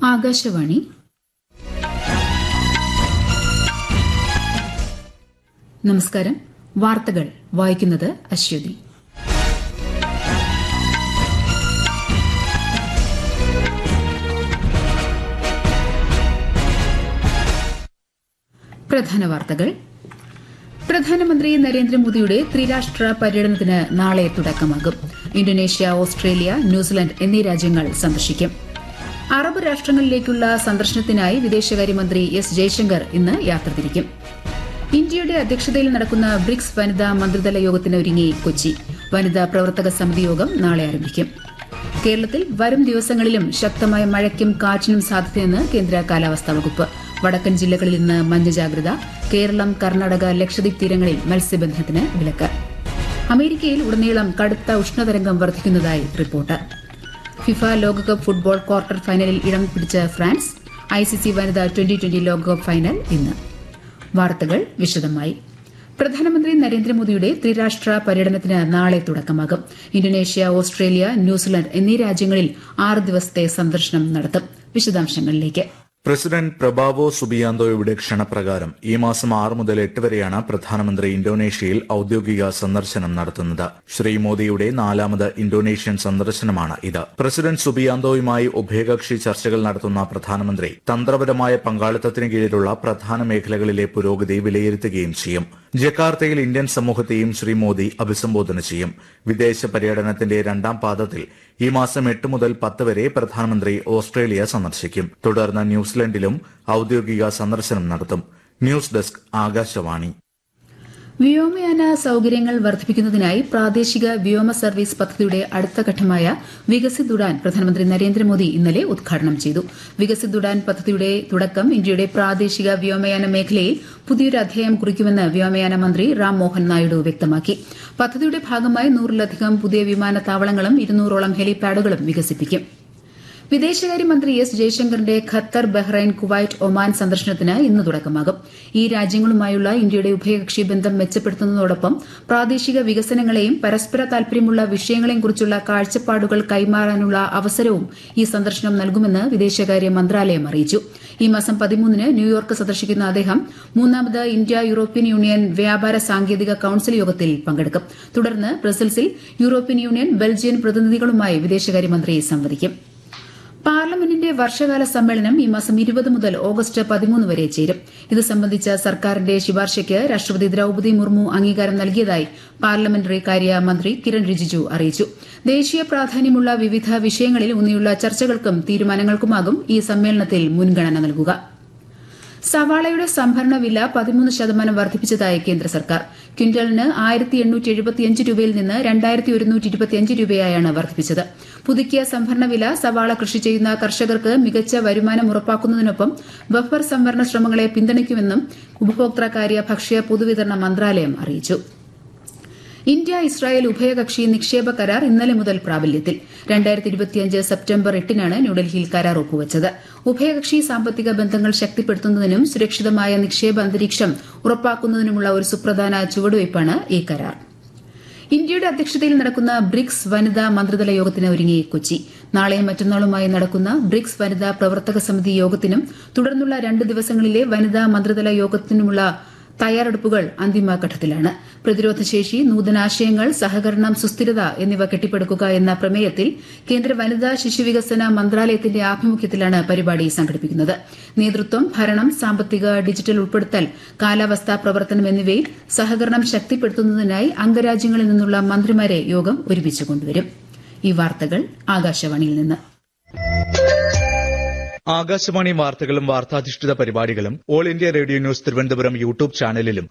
ആകാശവാണി നമസ്കാരം വാർത്തകൾ വായിക്കുന്നത് അശ്വതി പ്രധാന വാർത്തകൾ പ്രധാനമന്ത്രി നരേന്ദ്രമോദിയുടെ ത്രിരാഷ്ട്ര പര്യടനത്തിന് നാളെ തുടക്കമാകും ഇന്തോനേഷ്യ ഓസ്ട്രേലിയ ന്യൂസിലൻഡ് എന്നീ രാജ്യങ്ങൾ സന്ദർശിക്കും അറബ് രാഷ്ട്രങ്ങളിലേക്കുള്ള സന്ദർശനത്തിനായി വിദേശകാര്യമന്ത്രി എസ് ജയശങ്കർ ഇന്ന് യാത്ര തിരിക്കും ഇന്ത്യയുടെ അധ്യക്ഷതയിൽ നടക്കുന്ന ബ്രിക്സ് വനിതാ മന്ത്രിതല യോഗത്തിന് ഒരുങ്ങി കൊച്ചി വനിതാ പ്രവർത്തക സമിതി യോഗം നാളെ ആരംഭിക്കും കേരളത്തിൽ വരും ദിവസങ്ങളിലും ശക്തമായ മഴയ്ക്കും കാറ്റിനും സാധ്യതയെന്ന് കേന്ദ്ര കാലാവസ്ഥാ വകുപ്പ് വടക്കൻ ജില്ലകളിൽ ഇന്ന് മഞ്ഞ ജാഗ്രത കേരളം കർണാടക ലക്ഷദ്വീപ് തീരങ്ങളിൽ മത്സ്യബന്ധനത്തിന് വിലക്ക് അമേരിക്കയിൽ ഉടനീളം കടുത്ത ഉഷ്ണതരംഗം വർദ്ധിക്കുന്നതായി റിപ്പോർട്ട് ഫിഫ ലോകകപ്പ് ഫുട്ബോൾ ക്വാർട്ടർ ഫൈനലിൽ ഇടം പിടിച്ച ഫ്രാൻസ് ഐസിസി വനിതാ ട്വന്റി ട്വന്റി ലോകകപ്പ് ഫൈനൽ ഇന്ന് വാർത്തകൾ വിശദമായി പ്രധാനമന്ത്രി നരേന്ദ്രമോദിയുടെ ത്രിരാഷ്ട്ര പര്യടനത്തിന് നാളെ തുടക്കമാകും ഇന്തോനേഷ്യ ഓസ്ട്രേലിയ ന്യൂസിലൻഡ് എന്നീ രാജ്യങ്ങളിൽ ആറ് ദിവസത്തെ സന്ദർശനം നടത്തും വിശദാംശങ്ങളിലേക്ക് പ്രസിഡന്റ് പ്രബാവോ സുബിയാന്തോയുടെ ക്ഷണപ്രകാരം ഈ മാസം ആറ് മുതൽ എട്ട് വരെയാണ് പ്രധാനമന്ത്രി ഇന്തോനേഷ്യയിൽ ഔദ്യോഗിക സന്ദർശനം നടത്തുന്നത് ശ്രീ മോദിയുടെ നാലാമത് ഇന്തോനേഷ്യൻ സന്ദർശനമാണ് ഇത് പ്രസിഡന്റ് സുബിയാന്തോയുമായി ഉഭയകക്ഷി ചർച്ചകൾ നടത്തുന്ന പ്രധാനമന്ത്രി തന്ത്രപരമായ പങ്കാളിത്തത്തിന് കീഴിലുള്ള പ്രധാന മേഖലകളിലെ പുരോഗതി വിലയിരുത്തുകയും ചെയ്യും ജക്കാർത്തയിൽ ഇന്ത്യൻ സമൂഹത്തെയും ശ്രീ മോദി അഭിസംബോധന ചെയ്യും വിദേശ പര്യടനത്തിന്റെ രണ്ടാം പാദത്തിൽ ഈ മാസം എട്ട് മുതൽ പത്ത് വരെ പ്രധാനമന്ത്രി ഓസ്ട്രേലിയ സന്ദർശിക്കും തുടർന്ന് ന്യൂസിലൻഡിലും ഔദ്യോഗിക സന്ദർശനം നടത്തും ന്യൂസ് ഡെസ്ക് ആകാശവാണി വ്യോമയാന സൌകര്യങ്ങൾ വർദ്ധിപ്പിക്കുന്നതിനായി പ്രാദേശിക വ്യോമ സർവീസ് പദ്ധതിയുടെ അടുത്ത ഘട്ടമായ വികസിത് ഉഡാൻ പ്രധാനമന്ത്രി നരേന്ദ്രമോദി ഇന്നലെ ഉദ്ഘാടനം ചെയ്തു വികസിത് ഉഡാൻ പദ്ധതിയുടെ തുടക്കം ഇന്ത്യയുടെ പ്രാദേശിക വ്യോമയാന മേഖലയിൽ പുതിയൊരു അധ്യായം കുറിക്കുമെന്ന് വ്യോമയാന മന്ത്രി റാം മോഹൻ നായിഡു വ്യക്തമാക്കി പദ്ധതിയുടെ ഭാഗമായി നൂറിലധികം പുതിയ വിമാനത്താവളങ്ങളും ഇരുന്നൂറോളം ഹെലിപാഡുകളും വികസിപ്പിക്കും വിദേശകാര്യമന്ത്രി എസ് ജയശങ്കറിന്റെ ഖത്തർ ബഹ്റൈൻ കുവൈറ്റ് ഒമാൻ സന്ദർശനത്തിന് ഇന്ന് തുടക്കമാകും ഈ രാജ്യങ്ങളുമായുള്ള ഇന്ത്യയുടെ ഉഭയകക്ഷി ബന്ധം മെച്ചപ്പെടുത്തുന്നതോടൊപ്പം പ്രാദേശിക വികസനങ്ങളെയും പരസ്പര താൽപര്യമുള്ള വിഷയങ്ങളെയും കുറിച്ചുള്ള കാഴ്ചപ്പാടുകൾ കൈമാറാനുള്ള അവസരവും ഈ സന്ദർശനം നൽകുമെന്ന് വിദേശകാര്യ മന്ത്രാലയം അറിയിച്ചു ഈ മാസം പതിമൂന്നിന് ന്യൂയോർക്ക് സന്ദർശിക്കുന്ന അദ്ദേഹം മൂന്നാമത് ഇന്ത്യ യൂറോപ്യൻ യൂണിയൻ വ്യാപാര സാങ്കേതിക കൌൺസിൽ യോഗത്തിൽ പങ്കെടുക്കും തുടർന്ന് ബ്രസൽസിൽ യൂറോപ്യൻ യൂണിയൻ ബെൽജിയൻ പ്രതിനിധികളുമായി വിദേശകാര്യമന്ത്രി സംവദിക്കും പാർലമെന്റിന്റെ വർഷകാല സമ്മേളനം ഈ മാസം ഇരുപത് മുതൽ ഓഗസ്റ്റ് പതിമൂന്ന് വരെ ചേരും ഇത് സംബന്ധിച്ച സർക്കാരിന്റെ ശുപാർശയ്ക്ക് രാഷ്ട്രപതി ദ്രൌപതി മുർമു അംഗീകാരം നൽകിയതായി പാർലമെന്ററി കാര്യ മന്ത്രി കിരൺ റിജിജു അറിയിച്ചു ദേശീയ പ്രാധാന്യമുള്ള വിവിധ വിഷയങ്ങളിൽ ഊന്നിയുള്ള ചർച്ചകൾക്കും തീരുമാനങ്ങൾക്കുമാകും ഈ സമ്മേളനത്തിൽ മുൻഗണന നൽകുക സവാളയുടെ സംഭരണ വില പതിമൂന്ന് ശതമാനം വർദ്ധിപ്പിച്ചതായി കേന്ദ്ര സർക്കാർ ക്വിന്റലിന് ആയിരത്തി എണ്ണൂറ്റി എഴുപത്തിയഞ്ച് രൂപയിൽ നിന്ന് രണ്ടായിരത്തി ഒരുന്നൂറ്റി ഇരുപത്തിയഞ്ച് രൂപയായാണ് വർദ്ധിപ്പിച്ചത് പുതുക്കിയ സംഭരണ വില സവാള കൃഷി ചെയ്യുന്ന കർഷകർക്ക് മികച്ച വരുമാനം ഉറപ്പാക്കുന്നതിനൊപ്പം ബഫർ സംവരണ ശ്രമങ്ങളെ പിന്തുണയ്ക്കുമെന്നും ഉപഭോക്തൃകാര്യ ഭക്ഷ്യ പൊതുവിതരണ മന്ത്രാലയം അറിയിച്ചു ഇന്ത്യ ഇസ്രായേൽ ഉഭയകക്ഷി നിക്ഷേപ കരാർ ഇന്നലെ മുതൽ പ്രാബല്യത്തിൽ രണ്ടായിരത്തി ഇരുപത്തിയഞ്ച് സെപ്റ്റംബർ എട്ടിനാണ് ന്യൂഡൽഹിയിൽ കരാർ ഒപ്പുവച്ചത് ഉഭയകക്ഷി സാമ്പത്തിക ബന്ധങ്ങൾ ശക്തിപ്പെടുത്തുന്നതിനും സുരക്ഷിതമായ നിക്ഷേപ അന്തരീക്ഷം ഉറപ്പാക്കുന്നതിനുമുള്ള ഒരു സുപ്രധാന ചുവടുവയ്പ്പാണ് ഈ കരാർ ഇന്ത്യയുടെ അധ്യക്ഷതയിൽ നടക്കുന്ന ബ്രിക്സ് വനിതാ മന്ത്രിതല യോഗത്തിന് ഒരുങ്ങി കൊച്ചി നാളെയും മറ്റന്നാളുമായി നടക്കുന്ന ബ്രിക്സ് വനിതാ പ്രവർത്തക സമിതി യോഗത്തിനും തുടർന്നുള്ള രണ്ട് ദിവസങ്ങളിലെ വനിതാ മന്ത്രിതല യോഗത്തിനുമുള്ള തയ്യാറെടുപ്പുകൾ അന്തിമഘട്ടത്തിലാണ് പ്രതിരോധശേഷി നൂതനാശയങ്ങൾ സഹകരണം സുസ്ഥിരത എന്നിവ കെട്ടിപ്പടുക്കുക എന്ന പ്രമേയത്തിൽ കേന്ദ്ര വനിതാ ശിശുവികസന മന്ത്രാലയത്തിന്റെ ആഭിമുഖ്യത്തിലാണ് പരിപാടി സംഘടിപ്പിക്കുന്നത് നേതൃത്വം ഭരണം സാമ്പത്തിക ഡിജിറ്റൽ ഉൾപ്പെടുത്തൽ കാലാവസ്ഥാ പ്രവർത്തനം എന്നിവയിൽ സഹകരണം ശക്തിപ്പെടുത്തുന്നതിനായി അംഗരാജ്യങ്ങളിൽ നിന്നുള്ള മന്ത്രിമാരെ യോഗം ഒരുമിച്ച് കൊണ്ടുവരും ഈ വാർത്തകൾ ആകാശവാണിയിൽ നിന്ന് ആകാശവാണി വാർത്തകളും വാർത്താധിഷ്ഠിത പരിപാടികളും all India radio news Thiruvananthapuram YouTube ചാനലിലും